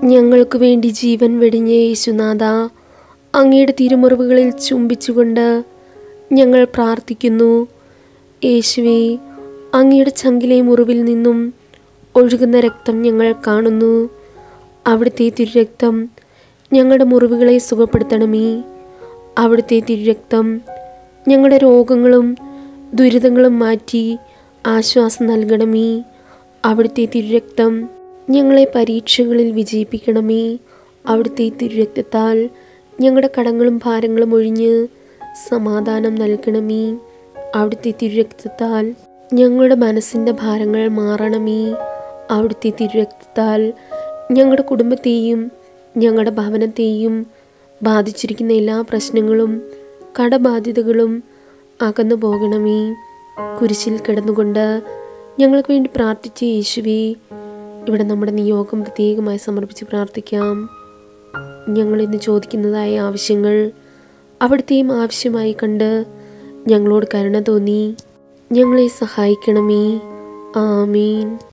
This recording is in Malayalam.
ഞങ്ങൾക്ക് വേണ്ടി ജീവൻ വെടിഞ്ഞ യേശുനാഥ അങ്ങയുടെ തിരുമുറിവുകളിൽ ചുംബിച്ചുകൊണ്ട് ഞങ്ങൾ പ്രാർത്ഥിക്കുന്നു യേശുവേ അങ്ങയുടെ ചങ്കിലെ മുറിവിൽ നിന്നും ഒഴുകുന്ന രക്തം ഞങ്ങൾ കാണുന്നു അവിടുത്തെ തിരുരക്തം ഞങ്ങളുടെ മുറിവുകളെ സുഖപ്പെടുത്തണമേ അവിടുത്തെ തിരുരക്തം ഞങ്ങളുടെ രോഗങ്ങളും ദുരിതങ്ങളും മാറ്റി ആശ്വാസം നൽകണമേ അവിടുത്തെ തിരുരക്തം ഞങ്ങളെ പരീക്ഷകളിൽ വിജയിപ്പിക്കണമേ അവിടുത്തെ തിരുരക്തത്താൽ ഞങ്ങളുടെ കടങ്ങളും ഭാരങ്ങളും ഒഴിഞ്ഞ് സമാധാനം നൽകണമേ അവിടുത്തെ തിരുരക്തത്താൽ ഞങ്ങളുടെ മനസ്സിൻ്റെ ഭാരങ്ങൾ മാറണമേ അവിടുത്തെ തിരുരക്തത്താൽ ഞങ്ങളുടെ കുടുംബത്തെയും ഞങ്ങളുടെ ഭവനത്തെയും ബാധിച്ചിരിക്കുന്ന എല്ലാ പ്രശ്നങ്ങളും കടബാധ്യതകളും അകന്നു പോകണമേ കുരിശിൽ കിടന്നുകൊണ്ട് ഞങ്ങൾക്ക് വേണ്ടി പ്രാർത്ഥിച്ച യേശുവേ ഇവിടെ നമ്മുടെ നിയോഗം പ്രത്യേകമായി സമർപ്പിച്ച് പ്രാർത്ഥിക്കാം ഞങ്ങൾ ഇന്ന് ചോദിക്കുന്നതായ ആവശ്യങ്ങൾ അവിടുത്തെയും ആവശ്യമായി കണ്ട് ഞങ്ങളോട് കരുണ തോന്നി ഞങ്ങളെ സഹായിക്കണമേ ആമീൻ